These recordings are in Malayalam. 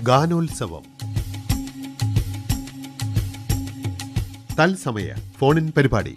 ഗാനോത്സവം തത്സമയ ഫോണിൻ പരിപാടി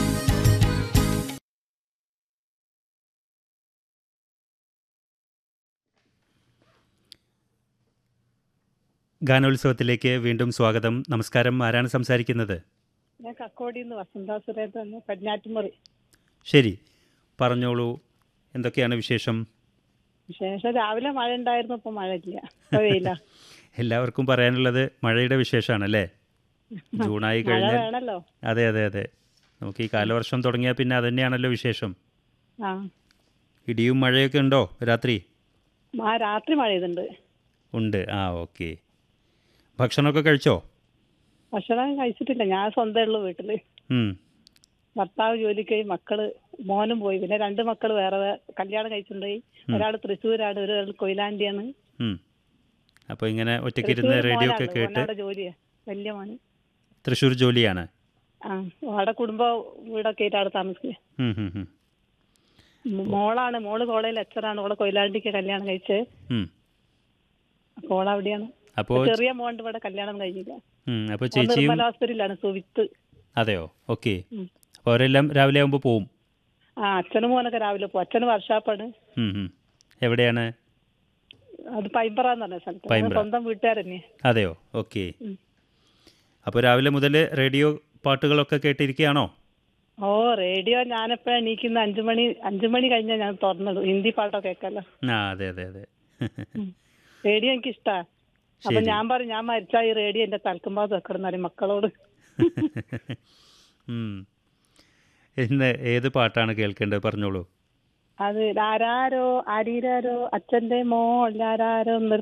ഗാനോത്സവത്തിലേക്ക് വീണ്ടും സ്വാഗതം നമസ്കാരം ആരാണ് സംസാരിക്കുന്നത് ഞാൻ കക്കോടിന്ന് വസന്ത സുരേന്ദ്രൻ പടിഞ്ഞാറ്റുമുറി ശരി പറഞ്ഞോളൂ എന്തൊക്കെയാണ് വിശേഷം വിശേഷം രാവിലെ മഴ ഉണ്ടായിരുന്നു ഇപ്പൊ മഴ ഇല്ല ഇപ്പൊ വെയില എല്ലാവർക്കും പറയാനുള്ളത് മഴയുടെ വിശേഷമാണല്ലേ ജൂണായി മഴ കഴിഞ്ഞാൽ വേണല്ലോ അതെ അതെ അതെ നമുക്ക് ഈ കാലവർഷം തുടങ്ങിയാൽ പിന്നെ അതുതന്നെയാണല്ലോ വിശേഷം ആ ഇടിയും മഴയൊക്കെ ഉണ്ടോ രാത്രി ആ രാത്രി മഴ ചെയ്തിട്ടുണ്ട് ഉണ്ട് ആ ഓക്കെ ഭക്ഷണമൊക്കെ കഴിച്ചോ ഭക്ഷണം കഴിച്ചിട്ടില്ല ഞാൻ സ്വന്തമേ ഉള്ളൂ വീട്ടില് ഉം, ഭർത്താവ് ജോലിക്ക് പോയി മക്കള് മോനും പോയി പിന്നെ രണ്ട് മക്കള് വേറെ വേ- കല്യാണം കഴിച്ചിട്ടുണ്ടായി ഒരാൾ തൃശ്ശൂരാണ് ഒരാൾ കൊയിലാണ്ടിയാണ് ഉം. അപ്പോൾ ഇങ്ങനെ ഒറ്റയ്ക്കിരുന്ന് തൃശ്ശൂർ റേഡിയോ ഒക്കെ മോനാണ്, കേട്ട് മോനവിടെ ജോലിയാ വലിയ മോന് തൃശ്ശൂർ ജോലിയാണ് ആ അവിടെ കുടുംബ വീടൊക്കെ ആയിട്ട് അവിടെ താമസിക്കുക ഉം, ഉം, ഉം. മോളാണ് മോള് കോളേജിൽ ലെക്ചറാണ് ഓളെ കൊയിലാണ്ടിക്ക് കല്യാണം കഴിച്ചത് ഉം. അപ്പോൾ ഓള് അവിടെയാണ് അപ്പോൾ ചെറിയ മോണ്ട് ഇവിടെ കല്യാണം കഴിഞ്ഞില്ല ഉം, അപ്പോൾ ഒന്ന് ചേച്ചിയും നിർമ്മല ഹോസ്പിറ്റലിലാണ് സുവിത്ത് അതെയോ ഓക്കെ ഉം. അപ്പോൾ അവരെല്ലാം രാവിലെ ആകുമ്പോൾ പോവും ആ അച്ഛനും മോനൊക്കെ രാവിലെ പോകും അച്ഛന് വർഷാപ്പാണ് ഉം, ഉം. എവിടെയാണ് അത് പൈമ്പറ എന്ന് പറഞ്ഞ സ്ഥലത്ത് പൈമ്പ്ര. ഞങ്ങൾ സ്വന്തം വീട്ടുകാരന്നെ അതെയോ ഓക്കെ ഉം. അപ്പോൾ രാവിലെ മുതൽ റേഡിയോ പാട്ടുകളൊക്കെ കേട്ടിരിക്കുകയാണോ ഓ റേഡിയോ ഞാനെപ്പോഴാണ് എണീക്കുന്ന അഞ്ചു മണി അഞ്ചു മണി കഴിഞ്ഞാൽ ഞാൻ തുറന്നിടും ഹിന്ദി പാട്ടൊക്കെ കേൾക്കല്ലോ ആ അതെ അതെ അതെ റേഡിയോ എനിക്ക് ഇഷ്ടാ അപ്പൊ ശരി. ഞാൻ പറയും ഞാൻ മരിച്ചാ ഈ റേഡിയോ എന്റെ തലക്കുമ്പാത്ത് വെക്കണം പറയും മക്കളോട് ഉം. ഇന്ന് ഏത് പാട്ടാണ് കേൾക്കേണ്ടത് പറഞ്ഞോളൂ അത് ആരാരോ ആരീരാരോ അച്ഛന്റെ മോൾ ആരാരോ എന്നൊരു